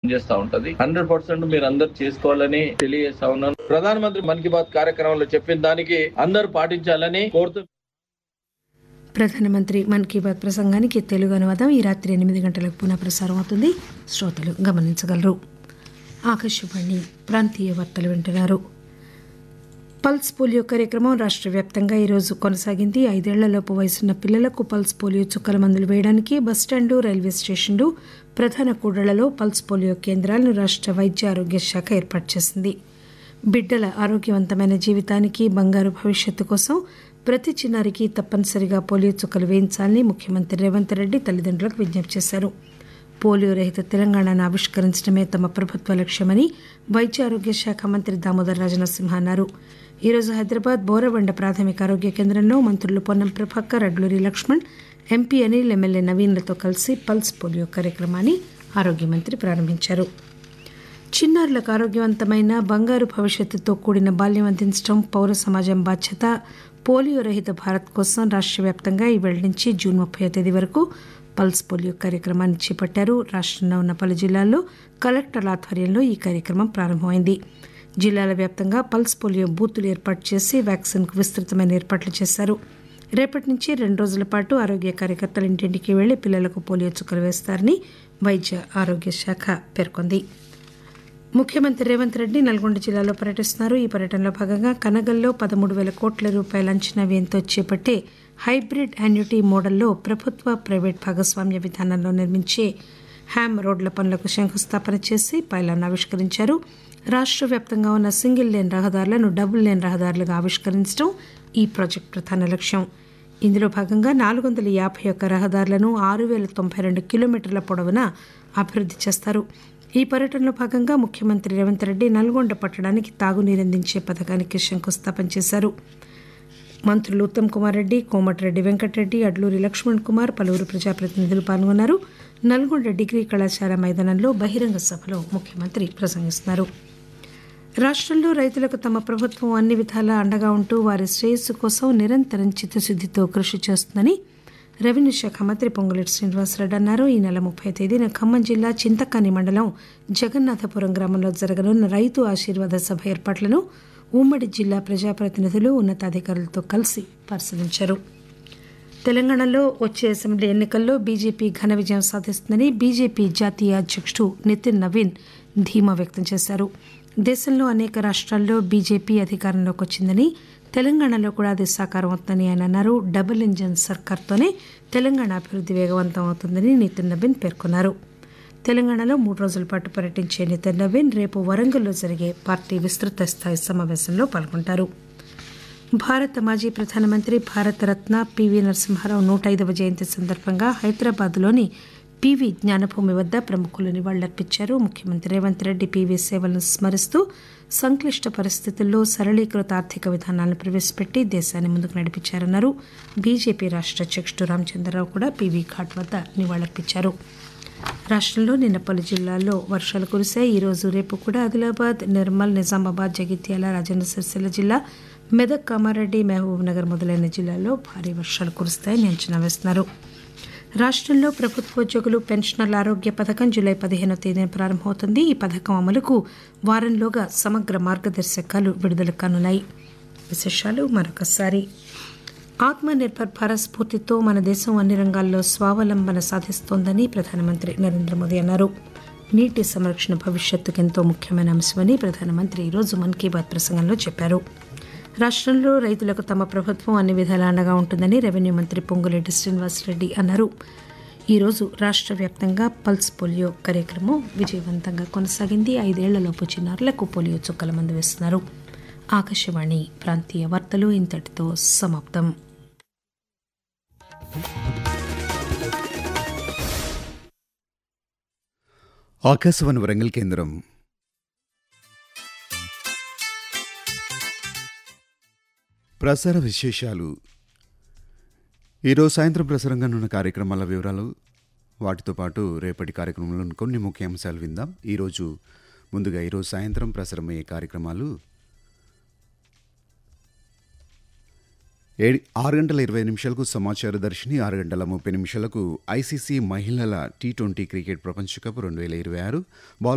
చేస్తా ఉంటది hundred percent మీరు అందరు చేసుకోవాలని తెలియజేస్తా ఉన్నాను ప్రధానమంత్రి మన్ కీ బాత్ కార్యక్రమంలో చెప్పిన దానికి అందరూ పాటించాలని కోరుతూ ప్రధానమంత్రి మన్ కీ బాత్ ప్రసంగానికి తెలుగు అనువాదం ఈ రాత్రి ఎనిమిది గంటలకు పునః ప్రసారం అవుతుంది శ్రోతలు గమనించగలరు ఆకాశవాణి ప్రాంతీయ వార్తలు వింటున్నారు పల్స్ పోలియో కార్యక్రమం రాష్ట్ర వ్యాప్తంగా ఈరోజు కొనసాగింది ఐదేళ్లలోపు వయసున్న పిల్లలకు పల్స్ పోలియో చుక్కల మందులు వేయడానికి బస్టాండు రైల్వే స్టేషన్లు ప్రధాన కూడళ్లలో పల్స్ పోలియో కేంద్రాలను రాష్ట్ర వైద్య ఆరోగ్య శాఖ ఏర్పాటు చేసింది బిడ్డల ఆరోగ్యవంతమైన జీవితానికి బంగారు భవిష్యత్తు కోసం ప్రతి చిన్నారికి తప్పనిసరిగా పోలియో చుక్కలు వేయించాలని ముఖ్యమంత్రి రేవంత్ రెడ్డి తల్లిదండ్రులకు విజ్ఞప్తి చేశారు పోలియో రహిత తెలంగాణను ఆవిష్కరించడమే తమ ప్రభుత్వ లక్ష్యమని వైద్య ఆరోగ్య శాఖ మంత్రి దామోదర్ రాజనరసింహ అన్నారు ఈరోజు హైదరాబాద్ బోరబండ ప్రాథమిక ఆరోగ్య కేంద్రంలో మంత్రులు పొన్నం ప్రభాకర్ అడ్లూరి లక్ష్మణ్ ఎంపీ అనిల్ ఎమ్మెల్యే నవీన్లతో కలిసి పల్స్ పోలియో కార్యక్రమాన్ని ఆరోగ్య మంత్రి ప్రారంభించారు చిన్నారులకు ఆరోగ్యవంతమైన బంగారు భవిష్యత్తుతో కూడిన బాల్యం అందించడం పౌర సమాజం బాధ్యత పోలియో రహిత భారత్ కోసం రాష్ట్ర వ్యాప్తంగా ఈ వేళ నుంచి జూన్ ముప్పై తేదీ వరకు పల్స్ పోలియో కార్యక్రమాన్ని చేపట్టారు రాష్ట్రంలో ఉన్న పలు జిల్లాల్లో కలెక్టర్ల ఆధ్వర్యంలో ఈ కార్యక్రమం ప్రారంభమైంది జిల్లాల వ్యాప్తంగా పల్స్ పోలియో బూతులు ఏర్పాటు చేసి వ్యాక్సిన్కు విస్తృతమైన ఏర్పాట్లు చేశారు రేపటి నుంచి రెండు రోజుల పాటు ఆరోగ్య కార్యకర్తలు ఇంటింటికి వెళ్లి పిల్లలకు పోలియో చుక్కలు వేస్తారని వైద్య ఆరోగ్య శాఖ పేర్కొంది ముఖ్యమంత్రి రేవంత్ రెడ్డి నల్గొండ జిల్లాలో పర్యటిస్తున్నారు ఈ పర్యటనలో భాగంగా కనగల్లో పదమూడు వేల కోట్ల రూపాయల అంచనా వ్యయంతో చేపట్టే హైబ్రిడ్ యాన్యుటీ మోడల్లో ప్రభుత్వ ప్రైవేట్ భాగస్వామ్య విధానంలో నిర్మించే హ్యామ్ రోడ్ల పనులకు శంకుస్థాపన చేసి పైలాన్ని ఆవిష్కరించారు రాష్ట్ర వ్యాప్తంగా ఉన్న సింగిల్ లేన్ రహదారులను డబుల్ లేన్ రహదారులుగా ఆవిష్కరించడం ఈ ప్రాజెక్టు ప్రధాన లక్ష్యం ఇందులో భాగంగా నాలుగు వందల యాభై ఒక్క రహదారులను ఆరు వేల తొంభై రెండు కిలోమీటర్ల పొడవున అభివృద్ధి చేస్తారు ఈ పర్యటనలో భాగంగా ముఖ్యమంత్రి రేవంత్ రెడ్డి నల్గొండ పట్టణానికి తాగునీరందించే పథకానికి శంకుస్థాపన చేశారు మంత్రులు ఉత్తమ్ కుమార్ రెడ్డి కోమటిరెడ్డి వెంకటరెడ్డి అడ్లూరి లక్ష్మణ్ కుమార్ పలువురు ప్రజాప్రతినిధులు పాల్గొన్నారు నల్గొండ డిగ్రీ కళాశాల మైదానంలో బహిరంగ సభలో ముఖ్యమంత్రి ప్రసంగిస్తున్నారు రాష్ట్రంలో రైతులకు తమ ప్రభుత్వం అన్ని విధాలా అండగా ఉంటూ వారి శ్రేయస్సు కోసం నిరంతరం చిత్తశుద్దితో కృషి చేస్తుందని రెవెన్యూ శాఖ మంత్రి పొంగులేటి శ్రీనివాసరెడ్డి అన్నారు ఈ నెల ముప్పై తేదీన ఖమ్మం జిల్లా చింతకాని మండలం జగన్నాథపురం గ్రామంలో జరగనున్న రైతు ఆశీర్వాద సభ ఏర్పాట్లను ఉమ్మడి జిల్లా ప్రజాప్రతినిధులు ఉన్నతాధికారులతో కలిసి పరిశీలించారు తెలంగాణలో వచ్చే అసెంబ్లీ ఎన్నికల్లో బీజేపీ ఘన విజయం సాధిస్తుందని బీజేపీ జాతీయ అధ్యక్షుడు నితిన్ నవీన్ ధీమా వ్యక్తం చేశారు దేశంలో అనేక రాష్ట్రాల్లో బీజేపీ అధికారంలోకి వచ్చిందని తెలంగాణలో కూడా అది సాకారం అవుతుందని ఆయన అన్నారు డబుల్ ఇంజన్ సర్కార్తోనే తెలంగాణ అభివృద్ధి వేగవంతం అవుతుందని నితిన్ నవీన్ పేర్కొన్నారు తెలంగాణలో మూడు రోజుల పాటు పర్యటించే నితిన్ నవీన్ రేపు వరంగల్లో జరిగే పార్టీ విస్తృత స్థాయి సమావేశంలో పాల్గొంటారు భారత మాజీ ప్రధానమంత్రి భారతరత్న పివి నరసింహారావు నూట ఐదవ జయంతి సందర్భంగా హైదరాబాద్లోని పివి జ్ఞానభూమి వద్ద ప్రముఖులు నివాళులర్పించారు ముఖ్యమంత్రి రేవంత్ రెడ్డి పివి సేవలను స్మరిస్తూ సంక్లిష్ట పరిస్థితుల్లో సరళీకృత ఆర్థిక విధానాలను ప్రవేశపెట్టి దేశాన్ని ముందుకు నడిపించారన్నారు బీజేపీ రాష్ట్ర అధ్యక్షుడు రామచంద్రరావు కూడా పివి ఘాట్ వద్ద నివాళులర్పించారు రాష్ట్రంలో నిన్న పలు జిల్లాల్లో వర్షాలు కురిశాయి ఈరోజు రేపు కూడా ఆదిలాబాద్ నిర్మల్ నిజామాబాద్ జగిత్యాల రాజన్న సిరిసిల్ల జిల్లా మెదక్ కామారెడ్డి మహబూబ్ నగర్ మొదలైన జిల్లాల్లో భారీ వర్షాలు కురుస్తాయని అంచనా వేస్తున్నారు రాష్ట్రంలో ప్రభుత్వోద్యోగులు పెన్షనర్ల ఆరోగ్య పథకం జూలై పదిహేనో తేదీన ప్రారంభమవుతుంది ఈ పథకం అమలుకు వారంలోగా సమగ్ర మార్గదర్శకాలు విడుదల కానున్నాయి విశేషాలు మరొకసారి ఆత్మ నిర్భర్ భారత్ స్ఫూర్తితో మన దేశం అన్ని రంగాల్లో స్వావలంబన సాధిస్తోందని ప్రధానమంత్రి నరేంద్ర మోదీ అన్నారు నీటి సంరక్షణ భవిష్యత్తుకు ఎంతో ముఖ్యమైన అంశమని ప్రధానమంత్రి ఈరోజు మన్ కీ బాత్ ప్రసంగంలో చెప్పారు రాష్ట్రంలో రైతులకు తమ ప్రభుత్వం అన్ని విధాలా అండగా ఉంటుందని రెవెన్యూ మంత్రి పొంగులేటి శ్రీనివాసరెడ్డి అన్నారు ఈరోజు రాష్ట్ర వ్యాప్తంగా పల్స్ పోలియో కార్యక్రమం విజయవంతంగా కొనసాగింది ఐదేళ్లలోపు చిన్నారులకు పోలియో చుక్కల మందు వేస్తున్నారు ఆకాశవాణి ప్రాంతీయ వార్తలు ఇంతటితో సమాప్తం ఆకాశవాణి వరంగల్ కేంద్రం ప్రసార విశేషాలు ఈరోజు సాయంత్రం ప్రసారంగా ఉన్న కార్యక్రమాల వివరాలు వాటితో పాటు రేపటి కార్యక్రమంలో కొన్ని ముఖ్య అంశాలు విందాం ఈరోజు ముందుగా ఈరోజు సాయంత్రం ప్రసారమయ్యే కార్యక్రమాలు ఏడు ఆరు గంటల ఇరవై నిమిషాలకు సమాచార దర్శిని ఆరు గంటల ముప్పై నిమిషాలకు ఐసీసీ మహిళల టీ ట్వంటీ క్రికెట్ ప్రపంచ కప్ రెండు వేల ఇరవై ఆరు బాల్